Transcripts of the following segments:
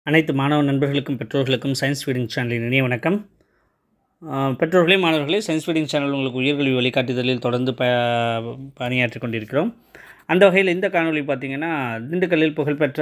அனைத்து மாணவ நண்பர்களுக்கும் பெற்றோர்களுக்கும் சயின்ஸ் ஃபீடிங் சேனலின் இனிய வணக்கம் ஆஹ் பெற்றோர்களே மாணவர்களே சயின்ஸ் ஃபீடிங் சேனல் உங்களுக்கு உயர்கல்வி வழிகாட்டுதலில் தொடர்ந்து ப பணியாற்றி கொண்டிருக்கிறோம் அந்த வகையில் இந்த காணொளி பார்த்திங்கன்னா திண்டுக்கல்லில் புகழ்பெற்ற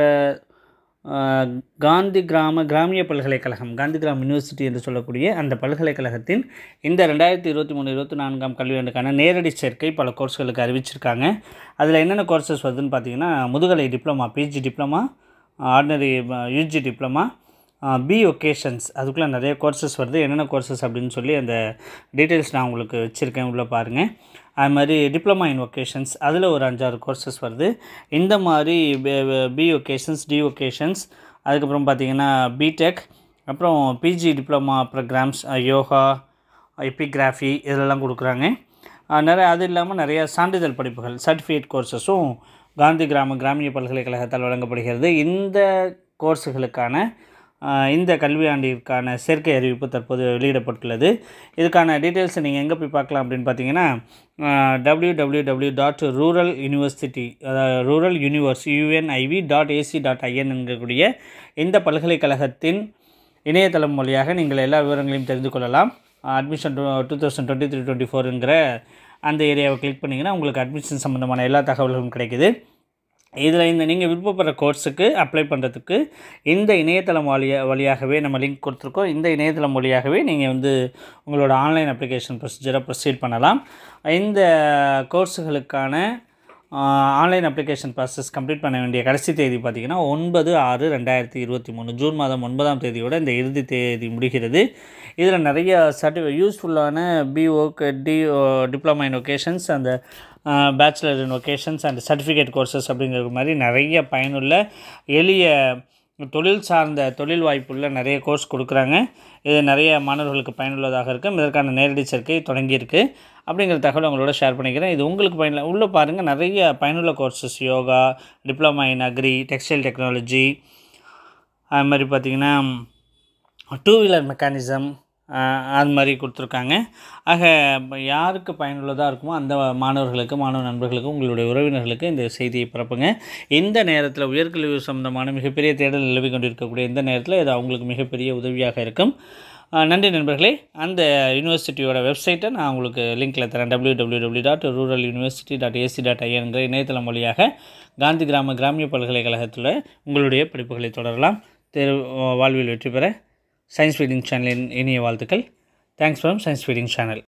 ஆஹ், காந்தி கிராம கிராமிய பல்கலைக்கழகம் காந்தி கிராம் யூனிவர்சிட்டி என்று சொல்லக்கூடிய அந்த பல்கலைக்கழகத்தின் இந்த ரெண்டாயிரத்தி இருபத்தி மூணு இருபத்தி நான்காம் கல்வியாண்டுக்கான நேரடி சேர்க்கை பல கோர்ஸ்களுக்கு அறிவிச்சிருக்காங்க அதில் என்னென்ன கோர்சஸ் வருதுன்னு பார்த்தீங்கன்னா முதுகலை diploma PG diploma ordinary UG diploma B vocations அதுக்குள்ளே நிறைய கோர்சஸ் வருது என்னென்ன கோர்சஸ் அப்படின்னு சொல்லி அந்த டீட்டெயில்ஸ் நான் உங்களுக்கு வச்சுருக்கேன் உள்ளே பாருங்கள் அது மாதிரி டிப்ளமா இன் ஒகேஷன்ஸ் அதில் ஒரு அஞ்சாறு கோர்சஸ் வருது இந்த மாதிரி பி ஒகேஷன்ஸ் டி ஒகேஷன்ஸ் அதுக்கப்புறம் பார்த்தீங்கன்னா பிடெக் அப்புறம் பிஜி டிப்ளமா ப்ரோக்ராம்ஸ் யோகா எபிகிராஃபி இதெல்லாம் கொடுக்குறாங்க அஹ் நிறைய அது இல்லாமல் நிறைய சான்றிதழ் படிப்புகள் சர்டிஃபிகேட் கோர்சஸும் காந்தி கிராம கிராமிய பல்கலைக்கழகத்தால் வழங்கப்படுகிறது இந்த கோர்ஸுகளுக்கான அஹ், இந்த கல்வியாண்டிற்கான சேர்க்கை அறிவிப்பு தற்போது வெளியிடப்பட்டுள்ளது இதுக்கான டீட்டெயில்ஸை நீங்கள் எங்கே போய் பார்க்கலாம் அப்படின்னு பார்த்தீங்கன்னா W W W dot rural university அதாவது rural universe U N I V dot AC dot IN என்கக்கூடிய இந்த பல்கலைக்கழகத்தின் இணையதளம் வழியாக நீங்கள் எல்லா விவரங்களையும் தெரிந்து கொள்ளலாம் admission two thousand twenty three twenty ஃபோருங்கிற அந்த ஏரியாவை கிளிக் பண்ணிங்கன்னா உங்களுக்கு அட்மிஷன் சம்மந்தமான எல்லா தகவல்களும் கிடைக்குது இதில் இந்த நீங்கள் விருப்பப்படுற கோர்ஸுக்கு அப்ளை பண்ணுறதுக்கு இந்த இணையதளம் வழியா வழியாகவே நம்ம லிங்க் கொடுத்துருக்கோம் இந்த இணையதளம் வழியாகவே நீங்கள் வந்து உங்களோட ஆன்லைன் அப்ளிகேஷன் ப்ரொசீஜரை ப்ரொசீட் பண்ணலாம் இந்த கோர்ஸுகளுக்கான ஆன்லைன் அப்ளிகேஷன் ப்ராசஸ் கம்ப்ளீட் பண்ண வேண்டிய கடைசி தேதி பார்த்திங்கன்னா ஒன்பது ஆறு ரெண்டாயிரத்தி இருபத்தி மூணு ஜூன் மாதம் ஒன்பதாம் தேதியோட இந்த இறுதி தேதி முடிகிறது இதில் நிறைய சர்டி யூஸ்ஃபுல்லான பிஓ டி டிப்ளமா இன் ஒகேஷன்ஸ் அந்த bachelor in vocations and certificate courses அப்படிங்கிற மாதிரி நிறைய பயனுள்ள எளிய தொழில் சார்ந்த தொழில் வாய்ப்புள்ள நிறைய கோர்ஸ் கொடுக்குறாங்க இது நிறைய மாணவர்களுக்கு பயனுள்ளதாக இருக்கும் இதற்கான நேரடி சேர்க்கை தொடங்கியிருக்கு அப்படிங்கிற தகவல் உங்களோட ஷேர் பண்ணிக்கிறேன் இது உங்களுக்கு பயனுள்ள உள்ளே பாருங்கள் நிறைய பயனுள்ள கோர்சஸ் யோகா diploma in agri textile technology அது மாதிரி பார்த்திங்கன்னா டூ வீலர் மெக்கானிசம் அது மாதிரி கொடுத்துருக்காங்க ஆக இப்ப யாருக்கு பயனுள்ளதாக இருக்குமோ அந்த மாணவர்களுக்கு மாணவ நண்பர்களுக்கு உங்களுடைய உறவினர்களுக்கு இந்த செய்தியை பரப்புங்க இந்த நேரத்தில் உயர்கல்வி சம்பந்தமான மிகப்பெரிய தேடல் நிலவி கொண்டிருக்கக்கூடிய இந்த நேரத்தில் இது அவங்களுக்கு மிகப்பெரிய உதவியாக இருக்கும் அஹ் நன்றி நண்பர்களே அந்த யூனிவர்சிட்டியோட வெப்சைட்டை நான் உங்களுக்கு லிங்க்கில் தரேன் W W W dot rural university dot AC dot ஐஎன்கிற இணையதளம் வழியாக காந்தி கிராம கிராமிய பல்கலைக்கழகத்தில் உங்களுடைய படிப்புகளை தொடரலாம் தேர்வு வாழ்வில் வெற்றி பெற சயின்ஸ் ஃபீடிங் சேனலின் இனிய வாழ்த்துக்கள் thanks from science feeding channel